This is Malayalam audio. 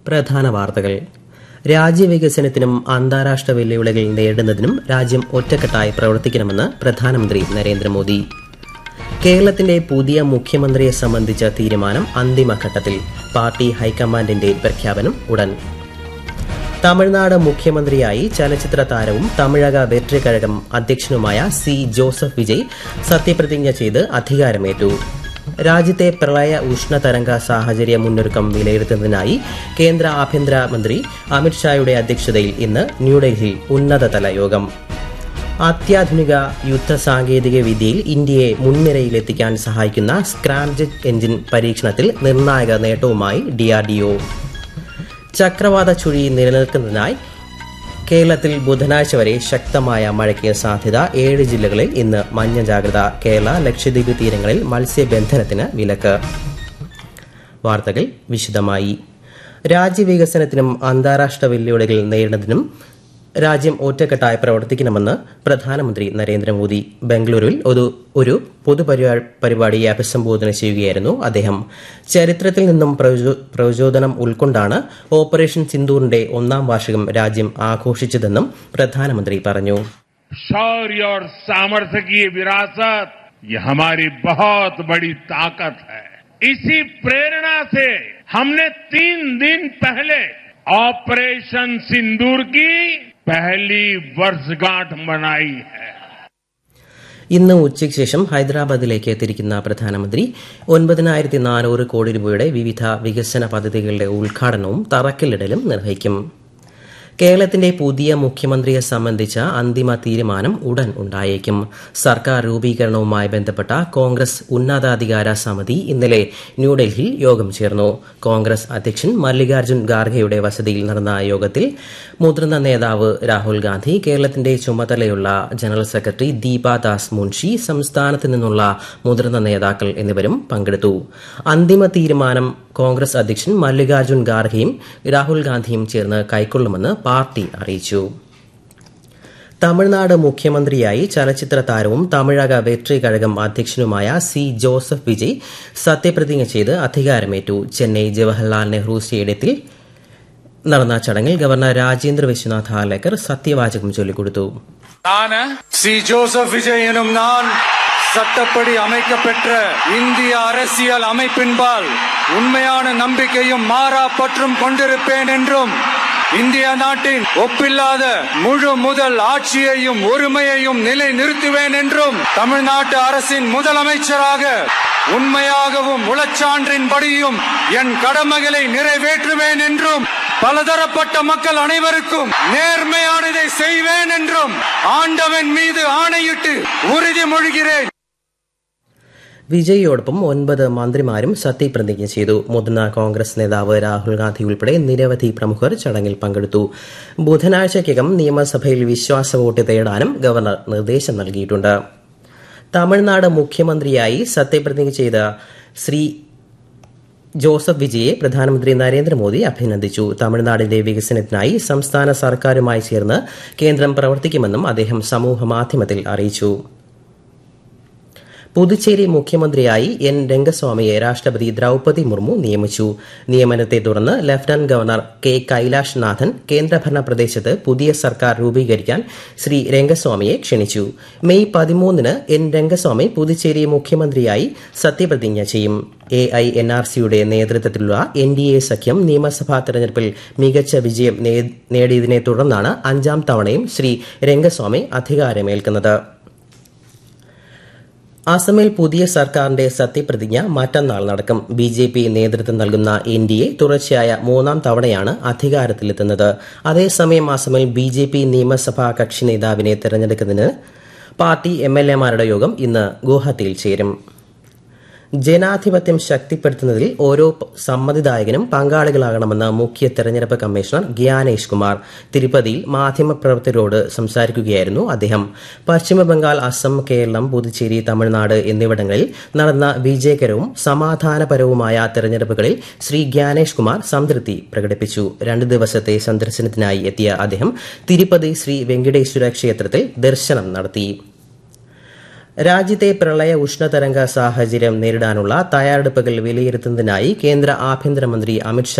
പ്രധാന വാർത്തകൾ രാജ്യവികസനത്തിനും അന്താരാഷ്ട്ര വെല്ലുവിളികൾ നേരിടുന്നതിനും രാജ്യം ഒറ്റക്കെട്ടായി പ്രവർത്തിക്കണമെന്ന് പ്രധാനമന്ത്രി നരേന്ദ്രമോദി കേരളത്തിന്റെ പുതിയ മുഖ്യമന്ത്രിയെ സംബന്ധിച്ച തീരുമാനം അന്തിമഘട്ടത്തിൽ പാർട്ടി ഹൈക്കമാൻഡിന്റെ പ്രഖ്യാപനം ഉടൻ തമിഴ്നാട് മുഖ്യമന്ത്രിയായി ചലച്ചിത്ര താരവും തമിഴക വെട്രി കഴകം അധ്യക്ഷനുമായ സി ജോസഫ് വിജയ് സത്യപ്രതിജ്ഞ ചെയ്ത് അധികാരമേറ്റു രാജ്യത്തെ പ്രളയ ഉഷ്ണതരംഗ സാഹചര്യ മുന്നൊരുക്കം വിലയിരുത്തുന്നതിനായി കേന്ദ്ര ആഭ്യന്തര മന്ത്രി അമിത്ഷായുടെ അധ്യക്ഷതയിൽ ഇന്ന് ന്യൂഡൽഹിയിൽ ഉന്നതതല യോഗം അത്യാധുനിക യുദ്ധ സാങ്കേതിക വിദ്യയിൽ ഇന്ത്യയെ മുൻനിരയിലെത്തിക്കാൻ സഹായിക്കുന്ന സ്ക്രാംജെറ്റ് എഞ്ചിൻ പരീക്ഷണത്തിൽ നിർണായക നേട്ടവുമായി ഡിആർഡിഒ ചക്രവാത ചുഴി നിലനിൽക്കുന്നതിനായി കേരളത്തിൽ ബുധനാഴ്ച വരെ ശക്തമായ മഴയ്ക്ക് സാധ്യത ഏഴ് ജില്ലകളിൽ ഇന്ന് മഞ്ഞ ജാഗ്രത കേരള ലക്ഷദ്വീപ് തീരങ്ങളിൽ മത്സ്യബന്ധനത്തിന് വിലക്ക് വാർത്തകൾ വിശദമായി രാജ്യവികസനത്തിനും അന്താരാഷ്ട്ര വെല്ലുവിളികൾ നേരിടുന്നതിനും രാജ്യം ഒറ്റക്കെട്ടായി പ്രവർത്തിക്കണമെന്ന് പ്രധാനമന്ത്രി നരേന്ദ്രമോദി ബംഗളൂരുവിൽ ഒരു ഒരു പൊതുപരിപാടിയെ അഭിസംബോധന ചെയ്യുകയായിരുന്നു അദ്ദേഹം ചരിത്രത്തിൽ നിന്നും പ്രചോദനം ഉൾക്കൊണ്ടാണ് ഓപ്പറേഷൻ സിന്ദൂറിന്റെ ഒന്നാം വാർഷികം രാജ്യം ആഘോഷിച്ചതെന്നും പ്രധാനമന്ത്രി പറഞ്ഞു शौर्य और सामर्थ्य की ये विरासत ये हमारी बहुत बड़ी ताकत है इसी प्रेरणा से हमने तीन दिन पहले ऑपरेशन सिंदूर की पहली वर्षगांठ मनाई है ഇന്ന് ഉച്ചയ്ക്ക് ശേഷം ഹൈദരാബാദിലേക്ക് തിരിക്കുന്ന പ്രധാനമന്ത്രി ഒൻപതിനായിരത്തി നാനൂറ് കോടി രൂപയുടെ വിവിധ വികസന പദ്ധതികളുടെ ഉദ്ഘാടനവും തറക്കല്ലിടലും നിർവഹിക്കും കേരളത്തിന്റെ പുതിയ മുഖ്യമന്ത്രിയെ സംബന്ധിച്ച അന്തിമ തീരുമാനം ഉടൻ ഉണ്ടായേക്കും സർക്കാർ രൂപീകരണവുമായി ബന്ധപ്പെട്ട കോൺഗ്രസ് ഉന്നതാധികാര സമിതി ഇന്നലെ ന്യൂഡൽഹിയിൽ യോഗം ചേർന്നു കോൺഗ്രസ് അധ്യക്ഷൻ മല്ലികാർജ്ജുൻ ഖാർഗെയുടെ വസതിയിൽ നടന്ന യോഗത്തിൽ മുതിർന്ന നേതാവ് രാഹുൽ ഗാന്ധി കേരളത്തിന്റെ ചുമതലയുള്ള ജനറൽ സെക്രട്ടറി ദീപാദാസ് മുൻഷി സംസ്ഥാനത്ത് നിന്നുള്ള മുതിർന്ന നേതാക്കൾ എന്നിവരും പങ്കെടുത്തു അന്തിമ തീരുമാനം കോൺഗ്രസ് അധ്യക്ഷൻ മല്ലികാർജ്ജുൻ ഖാർഗെയും രാഹുൽ ഗാന്ധിയും ചേർന്ന് കൈക്കൊള്ളുമെന്ന് പാർട്ടി അറിയിച്ചു തമിഴ്നാട് മുഖ്യമന്ത്രിയായി ചലച്ചിത്ര താരവും തമിഴക വെട്രി കഴകം അധ്യക്ഷനുമായ സി ജോസഫ് വിജയ് സത്യപ്രതിജ്ഞ ചെയ്ത് അധികാരമേറ്റു ചെന്നൈ ജവഹർലാൽ നെഹ്റു സ്റ്റേഡിയത്തിൽ നടന്ന ചടങ്ങിൽ ഗവർണർ രാജേന്ദ്ര വിശ്വനാഥ് ഹാലേക്കർ സത്യവാചകം ചൊല്ലിക്കൊടുത്തു சி ஜோசப் விஜய் எனும் நான் சட்டப்படி அமைக்கப்பெற்ற இந்திய அரசியல் அமைப்பின்பால் உண்மையான நம்பிக்கையும் மாறா பற்றும் கொண்டிருப்பேன் என்றும் இந்திய நாட்டின் ஒப்பில்லாத முழு முதல் ஆட்சியையும் ஒருமையையும் நிலை நிறுத்துவேன் என்றும் தமிழ்நாட்டு அரசின் முதலமைச்சராக உண்மையாகவும் உளச்சான்றின்படியும் என் கடமைகளை நிறைவேற்றுவேன் என்றும் பலதரப்பட்ட மக்கள் அனைவருக்கும் நேர்மையானதை செய்வேன் என்றும் ஆண்டவன் மீது ஆணையிட்டு உறுதிமொழிகிறேன் വിജയിയോടൊപ്പം ഒൻപത് മന്ത്രിമാരും സത്യപ്രതിജ്ഞ ചെയ്തു മുതിർന്ന കോൺഗ്രസ് നേതാവ് രാഹുൽ ഗാന്ധി ഉൾപ്പെടെ നിരവധി പ്രമുഖർ ചടങ്ങിൽ പങ്കെടുത്തു ബുധനാഴ്ചയ്ക്കകം നിയമസഭയിൽ വിശ്വാസ വോട്ട് തേടാനും ഗവർണർ നിർദ്ദേശം നൽകിയിട്ടുണ്ട് തമിഴ്നാട് മുഖ്യമന്ത്രിയായി സത്യപ്രതിജ്ഞ ചെയ്ത ശ്രീ ജോസഫ് വിജയെ പ്രധാനമന്ത്രി നരേന്ദ്രമോദി അഭിനന്ദിച്ചു തമിഴ്നാടിന്റെ വികസനത്തിനായി സംസ്ഥാന സർക്കാരുമായി ചേർന്ന് കേന്ദ്രം പ്രവർത്തിക്കുമെന്നും അദ്ദേഹം സമൂഹമാധ്യമത്തിൽ അറിയിച്ചു പുതുച്ചേരി മുഖ്യമന്ത്രിയായി എൻ രംഗസ്വാമിയെ രാഷ്ട്രപതി ദ്രൌപതി മുർമു നിയമിച്ചു നിയമനത്തെ തുടർന്ന് ലഫ്റ്റനന്റ് ഗവർണർ കെ കൈലാഷ് നാഥൻ കേന്ദ്രഭരണ പ്രദേശത്ത് പുതിയ സർക്കാർ രൂപീകരിക്കാൻ ശ്രീ രംഗസ്വാമിയെ ക്ഷണിച്ചു മെയ് പതിമൂന്നിന് എൻ രംഗസ്വാമി പുതുച്ചേരി മുഖ്യമന്ത്രിയായി സത്യപ്രതിജ്ഞ ചെയ്യും എ ഐ എൻ ആർ സിയുടെ നേതൃത്വത്തിലുള്ള എൻ ഡി എ സഖ്യം നിയമസഭാ തെരഞ്ഞെടുപ്പിൽ മികച്ച വിജയം നേടിയതിനെ തുടർന്നാണ് അഞ്ചാം തവണയും ശ്രീ രംഗസ്വാമി അധികാരമേൽക്കുന്നത് അസമിൽ പുതിയ സർക്കാരിന്റെ സത്യപ്രതിജ്ഞ മറ്റന്നാൾ നടക്കും ബി ജെ പി നേതൃത്വം നൽകുന്ന എൻ ഡി എ തുടർച്ചയായ മൂന്നാം തവണയാണ് അധികാരത്തിലെത്തുന്നത് അതേസമയം അസമിൽ ബി ജെ പി നിയമസഭാ കക്ഷി നേതാവിനെ തെരഞ്ഞെടുക്കുന്നതിന് പാർട്ടി എം എൽ എമാരുടെ യോഗം ഇന്ന് ഗുവാഹത്തിയിൽ ചേരും ജനാധിപത്യം ശക്തിപ്പെടുത്തുന്നതിൽ ഓരോ സമ്മതിദായകനും പങ്കാളികളാകണമെന്ന് മുഖ്യ തെരഞ്ഞെടുപ്പ് കമ്മീഷണർ ഗ്യാനേഷ് കുമാർ തിരുപ്പതിയിൽ മാധ്യമപ്രവർത്തകരോട് സംസാരിക്കുകയായിരുന്നു അദ്ദേഹം പശ്ചിമബംഗാൾ അസം കേരളം പുതുച്ചേരി തമിഴ്നാട് എന്നിവിടങ്ങളിൽ നടന്ന വിജയകരവും സമാധാനപരവുമായ തെരഞ്ഞെടുപ്പുകളിൽ ശ്രീ ഗ്യാനേഷ് കുമാർ സംതൃപ്തി പ്രകടിപ്പിച്ചു രണ്ട് ദിവസത്തെ സന്ദർശനത്തിനായി എത്തിയ അദ്ദേഹം തിരുപ്പതി ശ്രീ വെങ്കടേശ്വര ക്ഷേത്രത്തിൽ ദർശനം നടത്തി രാജ്യത്തെ പ്രളയ ഉഷ്ണതരംഗ സാഹചര്യം നേരിടാനുള്ള തയ്യാറെടുപ്പുകൾ വിലയിരുത്തുന്നതിനായി കേന്ദ്ര ആഭ്യന്തരമന്ത്രി അമിത്ഷാ